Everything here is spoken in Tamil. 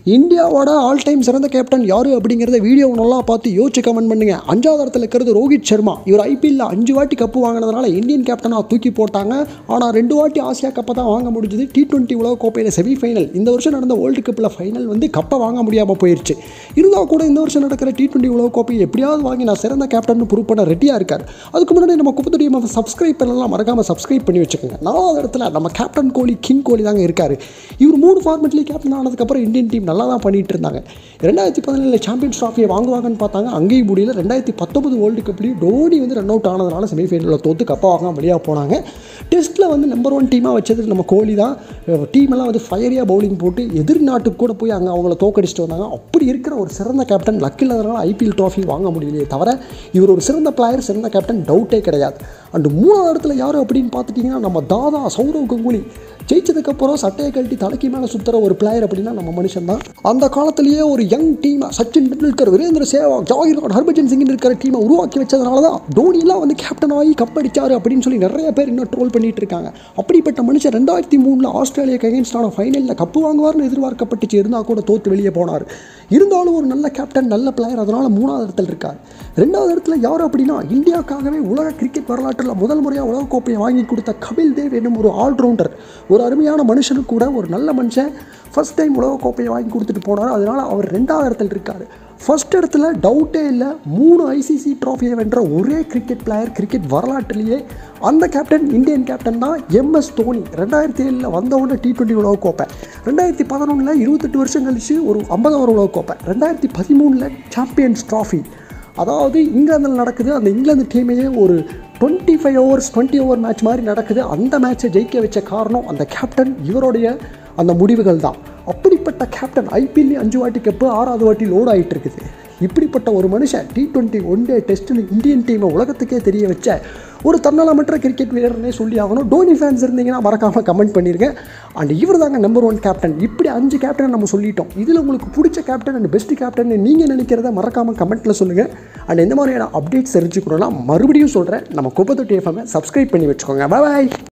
இந்தியாவோட ஆல் டைம் சிறந்த கேப்டன் யார் அப்படிங்கிறத வீடியோ நல்லா பார்த்து யோசிச்சு கமெண்ட் பண்ணுங்க அஞ்சாவது இடத்துல இருக்கிறது ரோஹித் சர்மா இவர் ஐபிஎல்ல அஞ்சு வாட்டி கப்பு வாங்கினதுனால இந்தியன் கேப்டனாக தூக்கி போட்டாங்க ஆனால் ரெண்டு வாட்டி ஆசியா கப்பை தான் வாங்க முடிஞ்சது டி டுவெண்ட்டி உலக கோப்பையில் செமிஃபைனல் இந்த வருஷம் நடந்த வேர்ல்டு கப்பில் ஃபைனல் வந்து கப்பை வாங்க முடியாமல் போயிடுச்சு இருந்தால் கூட இந்த வருஷம் நடக்கிற டி டுவெண்ட்டி உலக கோப்பையை எப்படியாவது வாங்கி நான் சிறந்த கேப்டன் ப்ரூவ் பண்ண ரெடியாக இருக்கார் அதுக்கு முன்னாடி நம்ம குப்பத்துடைய சப்ஸ்கிரைப் பண்ணலாம் மறக்காமல் சப்ஸ்கிரைப் பண்ணி வச்சுக்கோங்க நாலாவது இடத்துல நம்ம கேப்டன் கோலி கிங் கோலி தாங்க இருக்கார் இவர் மூணு ஃபார்மெட்லேயே கேப்டன் ஆனதுக்கப்புறம் இந்தியன் டீம் நல்லா தான் பண்ணிட்டு இருந்தாங்க ரெண்டாயிரத்தி பதினேழில் சாம்பியன்ஸ் ட்ராஃபியை வாங்குவாங்கன்னு பார்த்தாங்க அங்கேயும் முடியல ரெண்டாயிரத்தி பத்தொன்பது வேர்ல்டு கப்லேயும் டோனி வந்து ரன் அவுட் ஆனதுனால செமிஃபைனலில் தோத்து கப்பா வாங்க வெளியாக போனாங்க டெஸ்ட்டில் வந்து நம்பர் ஒன் டீமாக வச்சது நம்ம கோலி தான் டீம் எல்லாம் வந்து ஃபயரியாக பவுலிங் போட்டு எதிர் நாட்டுக்கு கூட போய் அங்கே அவங்கள தோக்கடிச்சிட்டு வந்தாங்க அப்படி இருக்கிற ஒரு சிறந்த கேப்டன் லக் இல்லாதனால ஐபிஎல் ட்ராஃபி வாங்க முடியலையே தவிர இவர் ஒரு சிறந்த பிளேயர் சிறந்த கேப்டன் டவுட்டே கிடையாது அண்ட் மூணாவது இடத்துல யார் அப்படின்னு பார்த்துட்டிங்கன்னா நம்ம தாதா சௌரவ் கங்குலி ஜெயிச்சதுக்கப்புறம் சட்டையை கழட்டி தலைக்கு மேலே சுற்றுற ஒரு பிளேயர் அப்படின்னா நம்ம மனுஷன் தான் அந்த காலத்திலேயே ஒரு யங் டீம் சச்சின் டெண்டுல்கர் வீரேந்திர சேவாக் ஜாகிர் ஹர்பஜன் சிங் இருக்கிற டீமை உருவாக்கி வச்சதுனால தான் தோனிலாம் வந்து கேப்டன் ஆகி கப் அடிச்சாரு அப்படின்னு சொல்லி நிறைய பேர் இன்னும் ட்ரோல் பண்ணிட்டு இருக்காங்க அப்படிப்பட்ட மனுஷன் ரெண்டாயிரத்தி மூணில் ஆஸ்திரேலியாக்கு அகேன்ஸ்டான ஃபைனலில் கப்பு வாங்குவார்னு எதிர்பார்க்கப்பட்டுச்சு இருந்தால் கூட தோத்து வெளியே போனார் இருந்தாலும் ஒரு நல்ல கேப்டன் நல்ல பிளேயர் அதனால் மூணாவது இடத்துல இருக்கார் ரெண்டாவது இடத்துல யார் அப்படின்னா இந்தியாவுக்காகவே உலக கிரிக்கெட் வரலாற்றில் முதல் முறையாக உலகக்கோப்பையை வாங்கி கொடுத்த கபில் தேவ் என்னும் ஒரு ஆல்ரவுண்டர் ஒரு அருமையான மனுஷனுக்கு கூட ஒரு நல்ல மனுஷன் ஃபஸ்ட் டைம் உலகக்கோப்பையை வாங்கி கொடுத்துட்டு போனார் அதனால் அவர் ரெண்டாவது இடத்துல இருக்கார் ஃபர்ஸ்ட் இடத்துல டவுட்டே இல்லை மூணு ஐசிசி ட்ராஃபியை வென்ற ஒரே கிரிக்கெட் பிளேயர் கிரிக்கெட் வரலாற்றிலேயே அந்த கேப்டன் இந்தியன் கேப்டன் தான் எம்எஸ் தோனி ரெண்டாயிரத்தி ஏழில் வந்தவுடனே டி டுவெண்ட்டி உலகக்கோப்பை ரெண்டாயிரத்தி பதினொன்றில் இருபத்தெட்டு வருஷம் கழிச்சு ஒரு ஐம்பது ஓவர் உலகக்கோப்பை ரெண்டாயிரத்தி பதிமூணில் சாம்பியன்ஸ் ட்ராஃபி அதாவது இங்கிலாந்தில் நடக்குது அந்த இங்கிலாந்து டீமையே ஒரு twenty five overs twenty over match மாதிரி நடக்குது அந்த மேட்ச்சை ஜெயிக்க வச்ச காரணம் அந்த கேப்டன் இவருடைய அந்த முடிவுகள் தான் அப்படிப்பட்ட கேப்டன் ஐபிஎல்லே அஞ்சு வாட்டி கப்பு ஆறாவது வாட்டி லோட் ஆகிட்டு இருக்குது இப்படிப்பட்ட ஒரு மனுஷன் டி டுவெண்ட்டி ஒன் டே டெஸ்ட்டில் இந்தியன் டீமை உலகத்துக்கே தெரிய வச்ச ஒரு தன்னலமற்ற கிரிக்கெட் வீரர்னே சொல்லி ஆகணும் டோனி ஃபேன்ஸ் இருந்தீங்கன்னா மறக்காமல் கமெண்ட் பண்ணியிருக்கேன் அண்ட் இவர் தாங்க நம்பர் ஒன் கேப்டன் இப்படி அஞ்சு கேப்டன் நம்ம சொல்லிட்டோம் இதில் உங்களுக்கு பிடிச்ச கேப்டன் அண்ட் பெஸ்ட் கேப்டன் நீங்கள் நினைக்கிறத மறக்காமல் கமெண்ட்டில் சொல்லுங்கள் அண்ட் எந்த மாதிரியான அப்டேட்ஸ் தெரிஞ்சுக்கணும்னா மறுபடியும் சொல்கிறேன் நம்ம குப்பத்தொட்டி எஃப்எம்மை சப்ஸ்கிரைப் பண்ணி வச்சுக்கோங்க பாய்